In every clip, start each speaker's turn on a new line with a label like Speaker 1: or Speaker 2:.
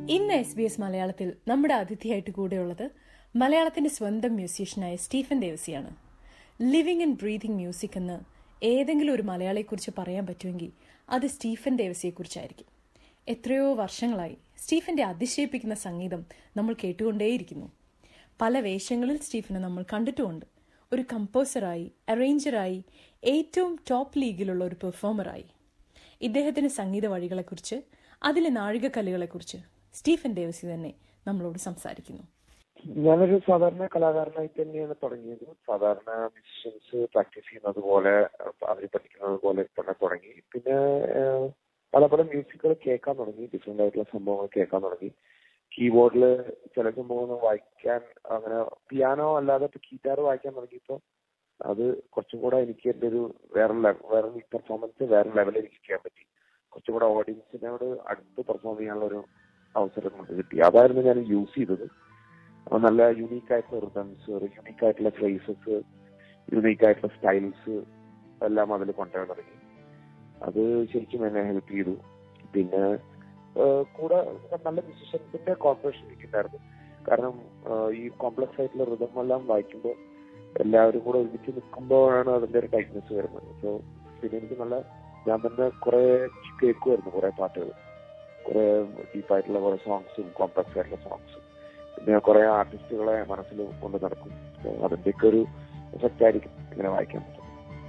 Speaker 1: ഇന്ന് S B S മലയാളത്തിൽ നമ്മുടെ അതിഥിയായിട്ട് കൂടെയുള്ളത് മലയാളത്തിന്റെ സ്വന്തം മ്യൂസീഷ്യനായ സ്റ്റീഫൻ ദേവസിയാണ് ലിവിംഗ് ആൻഡ് ബ്രീതിങ് മ്യൂസിക് എന്ന് ഏതെങ്കിലും ഒരു മലയാളിയെക്കുറിച്ച് പറയാൻ പറ്റുമെങ്കിൽ അത് സ്റ്റീഫൻ ദേവസിയെക്കുറിച്ചായിരിക്കും എത്രയോ വർഷങ്ങളായി സ്റ്റീഫന്റെ അതിശയിപ്പിക്കുന്ന സംഗീതം നമ്മൾ കേട്ടുകൊണ്ടേയിരിക്കുന്നു പല വേഷങ്ങളിൽ സ്റ്റീഫനെ നമ്മൾ കണ്ടിട്ടുമുണ്ട് ഒരു കമ്പോസറായി അറേഞ്ചറായി ഏറ്റവും ടോപ്പ് ലീഗിലുള്ള ഒരു പെർഫോമറായി ഇദ്ദേഹത്തിന്റെ സംഗീത വഴികളെക്കുറിച്ച് അതിലെ നാഴികക്കല്ലുകളെക്കുറിച്ച് സ്റ്റീഫൻ ദേവസി തന്നെ നമ്മളോട് സംസാരിക്കുന്നു
Speaker 2: ഞാനൊരു സാധാരണ കലാകാരനായിട്ട് തന്നെയാണ് തുടങ്ങിയത് സാധാരണ മ്യൂസിഷ്യൻസ് പ്രാക്ടീസ് ചെയ്യുന്നത് പോലെ അവർ പഠിക്കുന്നത് പോലെ തന്നെ തുടങ്ങി പിന്നെ ഏഹ്, പല പല മ്യൂസിക്കുകൾ കേൾക്കാൻ തുടങ്ങി ഡിഫറെന്റ് ആയിട്ടുള്ള സംഭവങ്ങൾ കേൾക്കാൻ തുടങ്ങി കീബോർഡിൽ ചില സംഭവങ്ങൾ വായിക്കാൻ അങ്ങനെ പിയാനോ അല്ലാതെ ഇപ്പൊ ഗീറ്റാർ വായിക്കാൻ തുടങ്ങിയപ്പോൾ അത് കുറച്ചും കൂടെ എനിക്ക് എൻ്റെ ഒരു വേറെ ലെവ- വേറെ പെർഫോമൻസ് വേറെ ലെവലിൽ എനിക്ക് ചെയ്യാൻ പറ്റി കുറച്ചും കൂടെ ഓഡിയൻസിനോട് അടുത്ത് പെർഫോം ചെയ്യാനുള്ള ഒരു അവസരം നമുക്ക് കിട്ടി അതായിരുന്നു ഞാൻ യൂസ് ചെയ്തത് അപ്പൊ നല്ല യുണീക്ക് ആയിട്ടുള്ള റിതംസ് യുണീക്ക് ആയിട്ടുള്ള ഫ്രേസസ് യുണീക്ക് ആയിട്ടുള്ള സ്റ്റൈൽസ് എല്ലാം അതിൽ കൊണ്ടുവരാൻ തുടങ്ങി അത് ശരിക്കും എന്നെ ഹെൽപ്പ് ചെയ്തു പിന്നെ ഏഹ്, കൂടെ നല്ല മ്യൂസിഷ്യൻസിന്റെ കോർപ്പറേഷൻ എനിക്കുണ്ടായിരുന്നു കാരണം ഏഹ്, ഈ കോംപ്ലക്സ് ആയിട്ടുള്ള റിതം എല്ലാം വായിക്കുമ്പോൾ എല്ലാവരും കൂടെ ഒരുമിച്ച് നിൽക്കുമ്പോഴാണ് അതിന്റെ ഒരു ടൈറ്റ്നെസ് വരുന്നത് സോ പിന്നെ എനിക്ക് നല്ല ഞാൻ തന്നെ കുറെ കേൾക്കുമായിരുന്നു കുറെ പാട്ടുകൾ കുറെ ഡീപ്പായിട്ടുള്ള കുറെ സോങ്സും കോംപ്ലക്സ് ആയിട്ടുള്ള സോങ്സും പിന്നെ കുറെ ആർട്ടിസ്റ്റുകളെ മനസ്സിൽ കൊണ്ട് നടക്കും So അതിന്റെയൊക്കെ ഒരു എഫക്റ്റ് ആയിരിക്കും ഇങ്ങനെ വായിക്കാൻ പറ്റും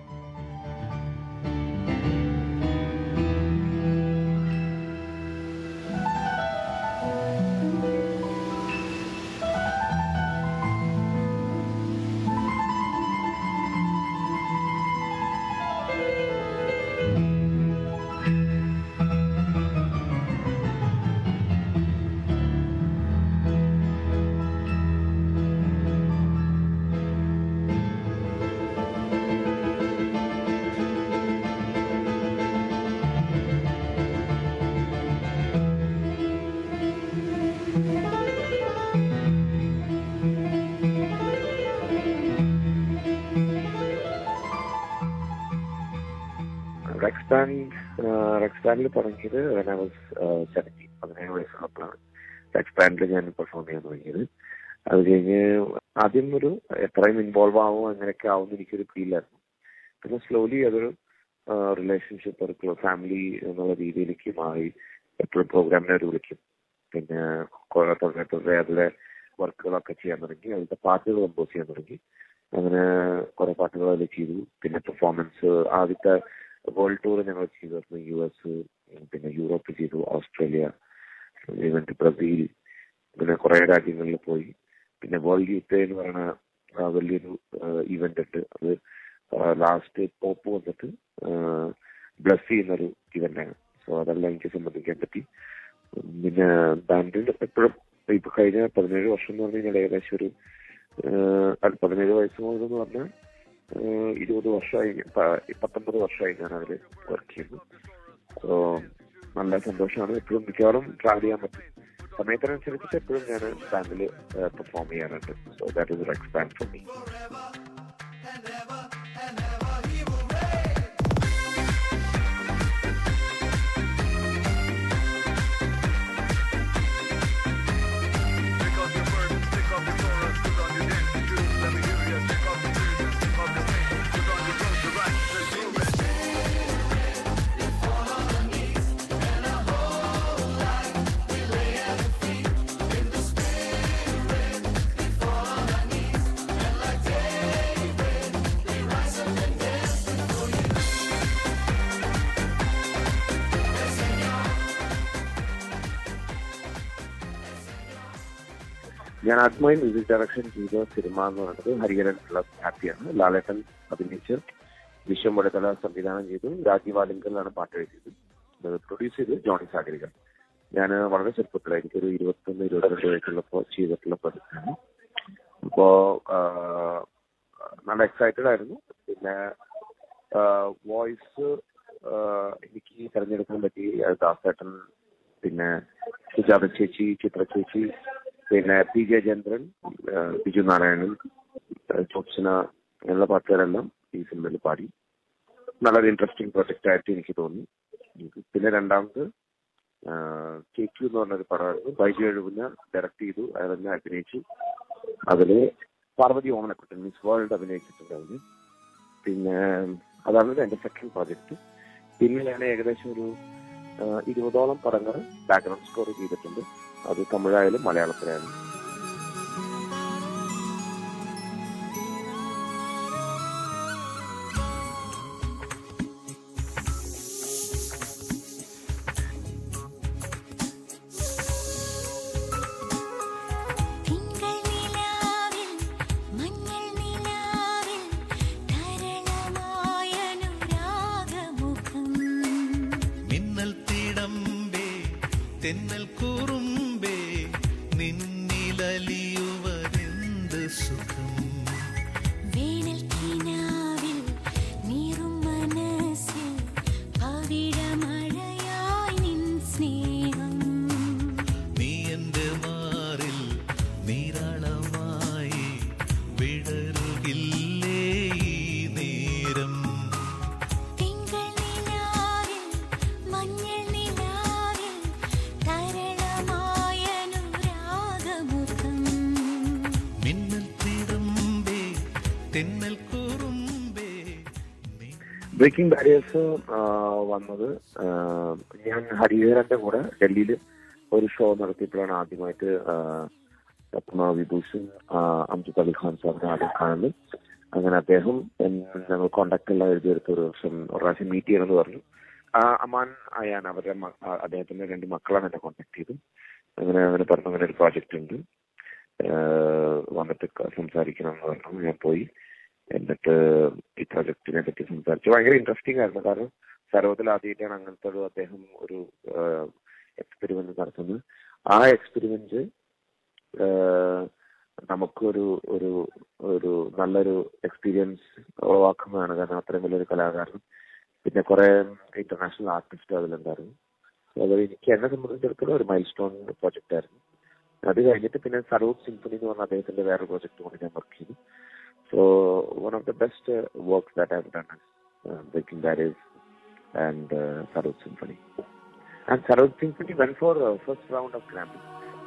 Speaker 2: റെക്സ് ബാൻഡ് റെക്സ് ബാൻഡിൽ തുടങ്ങിയത് വെൻ ഐ വാസ് സെവൻറ്റീൻ പതിനേഴ് വയസ്സുള്ളപ്പോഴാണ് റെക്സ് ബാൻഡിൽ ഞാൻ പെർഫോം ചെയ്യാൻ തുടങ്ങിയത് അത് കഴിഞ്ഞ് ആദ്യം ഒരു എത്രയും ഇൻവോൾവ് ആവും അങ്ങനെയൊക്കെ ആവും എനിക്കൊരു ഫീലായിരുന്നു പിന്നെ സ്ലോലി അതൊരു റിലേഷൻഷിപ്പ് ഒരു ഫാമിലി എന്നുള്ള രീതിയിലേക്ക് മാറി എപ്പോഴും പ്രോഗ്രാമിനെ അവർ വിളിക്കും പിന്നെ കുറെ തുടരെ തുടരെ അതിലെ വർക്കുകളൊക്കെ ചെയ്യാൻ തുടങ്ങി അതിന്റെ പാട്ടുകൾ കമ്പോസ് ചെയ്യാൻ തുടങ്ങി അങ്ങനെ കുറെ പാട്ടുകൾ അതിൽ ചെയ്തു പിന്നെ പെർഫോമൻസ് ആദ്യത്തെ വേൾഡ് ടൂർ ഞങ്ങൾ ചെയ്തിരുന്നു യു എസ് പിന്നെ യൂറോപ്പ് ചെയ്തു ഓസ്ട്രേലിയ ഇവന്റ് ബ്രസീൽ പിന്നെ കുറെ രാജ്യങ്ങളിൽ പോയി പിന്നെ വേൾഡ് യൂത്ത് എന്ന് പറയുന്ന ആ, വലിയൊരു ഇവന്റ് ഉണ്ട് അത് ലാസ്റ്റ് പോപ്പ് വന്നിട്ട് ബ്ലസ് ചെയ്യുന്നൊരു ഇവന്റാണ് സോ അതെല്ലാം എനിക്ക് സംബന്ധിക്കാൻ പറ്റി പിന്നെ ബാൻഡിൽ എപ്പോഴും ഇപ്പൊ കഴിഞ്ഞ പതിനേഴ് വർഷം എന്ന് പറഞ്ഞു കഴിഞ്ഞാൽ ഏകദേശം ഒരു ഏഹ്, അല്ല, പതിനേഴ് വയസ്സ് മുതൽ എന്ന് പറഞ്ഞാൽ ഏഹ്, ഇരുപത് വർഷമായി പ- പത്തൊമ്പത് വർഷമായി ഞാൻ അതിൽ വർക്ക് ചെയ്യുന്നു സോ നല്ല സന്തോഷമാണ് എപ്പോഴും മിക്കവാറും ട്രാവൽ ചെയ്യാൻ പറ്റും സമയത്തിനനുസരിച്ചിട്ട് എപ്പോഴും ഞാൻ ബാൻഡിൽ പെർഫോം ചെയ്യാറുണ്ട് so that is expand for me
Speaker 3: Take off your burden, take off your Taurus, put on your dancing shoes. Let me hear you. Take off your shoes, take off your pants, put on your clothes, right? Let's move it.
Speaker 2: ഞാൻ ആദ്യമായി music direction ചെയ്ത cinema എന്ന് പറയുന്നത് Hariharan plus ഹാപ്പിയാണ് ലാലേട്ടൻ അഭിനയിച്ച് വിശ്വം വടത്തല സംവിധാനം ചെയ്തു രാജീവ് ആലിങ്കലാണ് പാട്ട് എഴുതിയത് പ്രൊഡ്യൂസ് ചെയ്ത് ജോണി സാഗരികൻ ഞാൻ വളരെ ചെറുപ്പത്തിൽ എനിക്കൊരു ഇരുപത്തൊന്ന് ഇരുപത്തിരണ്ട് വയസ്സുള്ളപ്പോൾ ചെയ്തിട്ടുള്ള പ്രൊജക്റ്റാണ് അപ്പോ ആ, നല്ല എക്സൈറ്റഡ് ആയിരുന്നു പിന്നെ വോയിസ് എനിക്ക് തിരഞ്ഞെടുക്കാൻ പറ്റി അത് ദാസേട്ടൻ പിന്നെ സുജാത ചേച്ചി ചിത്ര ചേച്ചി പിന്നെ പി ജെ ചന്ദ്രൻ ആ, ബിജു നാരായണൻ ചോപ്സന എന്നുള്ള പാട്ടുകാരെല്ലാം ഈ സിനിമയിൽ പാടി നല്ലൊരു ഇൻട്രസ്റ്റിംഗ് പ്രൊജക്റ്റ് ആയിട്ട് എനിക്ക് തോന്നി പിന്നെ രണ്ടാമത് കെ ക്യു എന്ന് പറഞ്ഞൊരു പടമായിരുന്നു ബൈജു എഴുപുന്ന ഡയറക്ട് ചെയ്തു അതെല്ലാം അഭിനയിച്ചു അതില് പാർവതി ഓമനക്കുട്ടൻ മിസ് വേൾഡ് അഭിനയിച്ചിട്ടുണ്ട് അതിന് പിന്നെ അതാണ് എന്റെ സെക്കൻഡ് പ്രോജക്റ്റ് പിന്നെ ഞാൻ ഏകദേശം ഒരു ആ, ഇരുപതോളം പടങ്ങൾ ബാക്ക്ഗ്രൗണ്ട് സ്കോർ ചെയ്തിട്ടുണ്ട് അത് തമിഴായാലും മലയാളത്തിലായാലും
Speaker 4: തിങ്കൾ നിലാവിൽ മഞ്ഞൾ നിലാവിൽ ധരളമായനുരാഗമുഖം
Speaker 5: മിന്നൽ തിടമ്പേ തെന്നൽ കുറുമ്പേ നിന്നിലലിയുവരെന്ത് സുഖം
Speaker 4: വേനൽ കിനാവിൽ നീറും മനസ്സിൽ പവിഴമഴയായി നിൻ സ്നേഹം
Speaker 5: നീ എന്റെ മാറിൽ നീരാളമായി വിടരുകില്ലേ ഈ നേരം
Speaker 4: തിങ്കൾ നിലാവിൽ മഞ്ഞൾ നിലാവിൽ ധരളമായനുരാഗമുഖം
Speaker 5: മിന്നൽ തിടമ്പേ തെന്നൽ കുറുമ്പേ നീ
Speaker 2: ബ്രേക്കിംഗ് ബാരിയേഴ്സ് വന്നത് ആ, ഞാൻ ഹരിഹരന്റെ കൂടെ ഡൽഹിയിൽ ഒരു ഷോ നടത്തിയപ്പോഴാണ് ആദ്യമായിട്ട് ആ, പത്മ വിഭൂഷൺ ആ, അംജിത് അലി ഖാൻ സാറിനെ ആദ്യം കാണുന്നത് അങ്ങനെ അദ്ദേഹം എന്നെ ഞങ്ങൾ കോണ്ടാക്ട് എല്ലാം എഴുതിയെടുത്ത് ഒരു വർഷം ഒരു പ്രാവശ്യം മീറ്റ് ചെയ്യണമെന്ന് പറഞ്ഞു ആ, അമാൻ അയാൻ അവരുടെ മ- ആ, അദ്ദേഹത്തിന്റെ രണ്ട് മക്കളാണ് എന്നെ കോണ്ടാക്ട് ചെയ്തു അങ്ങനെ അങ്ങനെ പറഞ്ഞു അങ്ങനെ ഒരു പ്രോജക്റ്റ് ഉണ്ട് ആ, വന്നിട്ട് ക- സംസാരിക്കണം എന്ന് പറഞ്ഞു ഞാൻ പോയി എന്നിട്ട് ഈ പ്രൊജക്ടിനെ പറ്റി സംസാരിച്ചു ഭയങ്കര ഇൻട്രസ്റ്റിംഗ് ആയിരുന്നു കാരണം സർവത്തിൽ ആദ്യമായിട്ടാണ് അങ്ങനത്തെ ഒരു അദ്ദേഹം ഒരു എക്സ്പെരിമെന്റ് നടത്തുന്നത് ആ എക്സ്പെരിമെന്റ് നമുക്കൊരു ഒരു ഒരു നല്ലൊരു എക്സ്പീരിയൻസ് ഉളവാക്കുന്നതാണ് കാരണം അത്രയും വലിയൊരു കലാകാരൻ പിന്നെ കുറെ ഇന്റർനാഷണൽ ആർട്ടിസ്റ്റ് അതിലുണ്ടായിരുന്നു So അത് എനിക്ക് എന്നെ സംബന്ധിച്ചിടത്തോളം ഒരു മൈൽ സ്റ്റോൺ പ്രോജക്റ്റ് ആയിരുന്നു അത് കഴിഞ്ഞിട്ട് പിന്നെ സറൂട്ട് സിംഫണി എന്ന് പറഞ്ഞ അദ്ദേഹത്തിന്റെ വേറെ പ്രോജക്റ്റ് കൊണ്ട് ഞാൻ വർക്ക് ചെയ്തു So one of the best uh, works that I've done is uh, Breaking Barriers and uh, Sarod Symphony. And Sarod Symphony went for uh, first round of Grammy.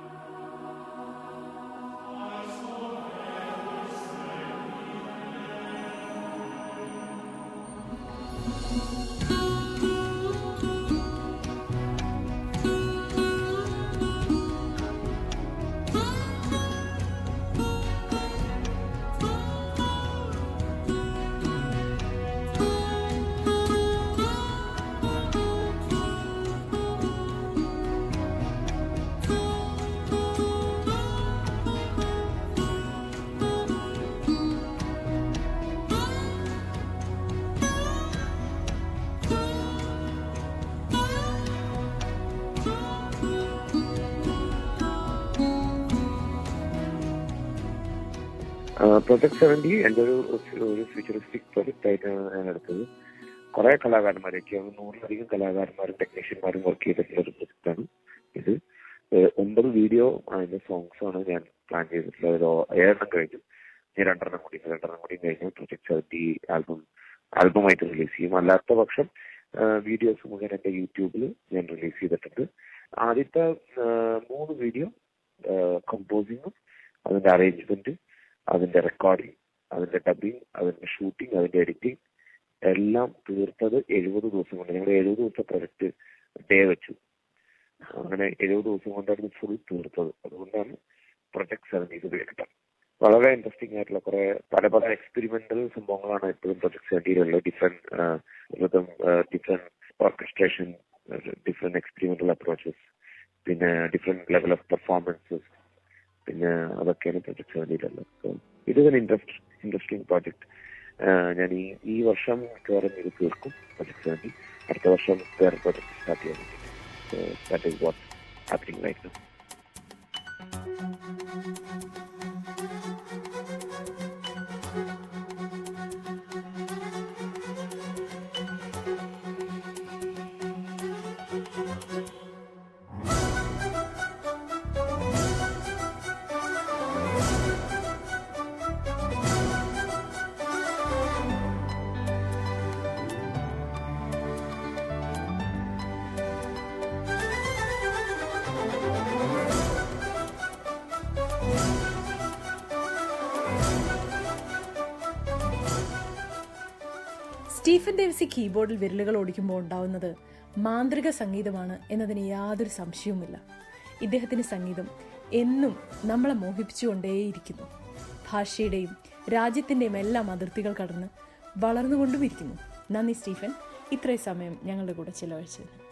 Speaker 2: Project seventy എന്റെ ഒരു ഒരു futuristic project ആയിട്ടാണ് ഞാൻ എടുത്തത് കുറെ കലാകാരന്മാർ എനിക്ക് തോന്നുന്നു നൂറിലധികം കലാകാരന്മാരും ടെക്നീഷ്യന്മാരും വർക്ക് ചെയ്തിട്ടുള്ള ഒരു പ്രൊജക്റ്റാണ് ഇത് ഏഹ് ഒമ്പത് വീഡിയോ അതിന്റെ സോങ്സ് ആണ് ഞാൻ പ്ലാൻ ചെയ്തിട്ടുള്ളത് ഒരു ഏഴെണ്ണം കഴിഞ്ഞു ഇനി രണ്ടെണ്ണം കൂടി രണ്ടെണ്ണം കൂടി കഴിഞ്ഞാൽ പ്രൊജക്ട് സെവന്റി ആൽബം ആൽബമായിട്ട് റിലീസ് ചെയ്യും അല്ലാത്ത പക്ഷം വീഡിയോസ് മുഴുവൻ എന്റെ യൂട്യൂബിൽ ഞാൻ റിലീസ് ചെയ്തിട്ടുണ്ട് ആദ്യത്തെ ഏഹ് മൂന്ന് വീഡിയോ കമ്പോസിങ്ങും അതിന്റെ അറേഞ്ച്മെന്റ് അതിന്റെ റെക്കോർഡിംഗ് അതിന്റെ ഡബിങ് അതിന്റെ ഷൂട്ടിംഗ് അതിന്റെ എഡിറ്റിംഗ് എല്ലാം തീർത്തത് എഴുപത് ദിവസം കൊണ്ട് ഞങ്ങൾ എഴുപത് ദിവസത്തെ പ്രൊജക്ട് ഡേ വെച്ചു അങ്ങനെ എഴുപത് ദിവസം കൊണ്ടായിരുന്നു ഫുൾ തീർത്തത് അതുകൊണ്ടാണ് പ്രൊജക്ട് സെവൻറ്റീസ് പേരിട്ടത് വളരെ ഇൻട്രസ്റ്റിംഗ് ആയിട്ടുള്ള കുറെ പല പല എക്സ്പെരിമെന്റൽ സംഭവങ്ങളാണ് എപ്പോഴും പ്രൊജക്ട് സെവൻറ്റീലുള്ളത് different different orchestration different experimental approaches പിന്നെ ഡിഫറെന്റ് ലെവൽ ഓഫ് പെർഫോമൻസസ് പിന്നെ അതൊക്കെയാണ് പ്രൊജക്ട് സെവൻറ്റീലുള്ളത് സോ ഇത് ഒരു ഇൻട്രസ്റ്റ് ഇൻട്രസ്റ്റിംഗ് പ്രോജക്ട് ഞാൻ ഈ ഈ വർഷം മിക്കവാറും ഇത് തീർക്കും പ്രൊജക്ട് സെവൻറ്റി അടുത്ത വർഷം വേറെ പ്രോജക്ട് സ്റ്റാർട്ട് ചെയ്യാൻ വേണ്ടി so that is what happening right now
Speaker 1: Stephen Devasi കീബോർഡിൽ വിരലുകൾ ഓടിക്കുമ്പോൾ ഉണ്ടാവുന്നത് മാന്ത്രിക സംഗീതമാണ് എന്നതിന് യാതൊരു സംശയവുമില്ല ഇദ്ദേഹത്തിന്റെ സംഗീതം എന്നും നമ്മളെ മോഹിപ്പിച്ചുകൊണ്ടേയിരിക്കുന്നു ഭാഷയുടെയും രാജ്യത്തിന്റെയും എല്ലാം അതിർത്തികൾ കടന്ന് വളർന്നുകൊണ്ടുമിരിക്കുന്നു നന്ദി സ്റ്റീഫൻ ഇത്രയും സമയം ഞങ്ങളുടെ കൂടെ ചിലവഴിച്ചത്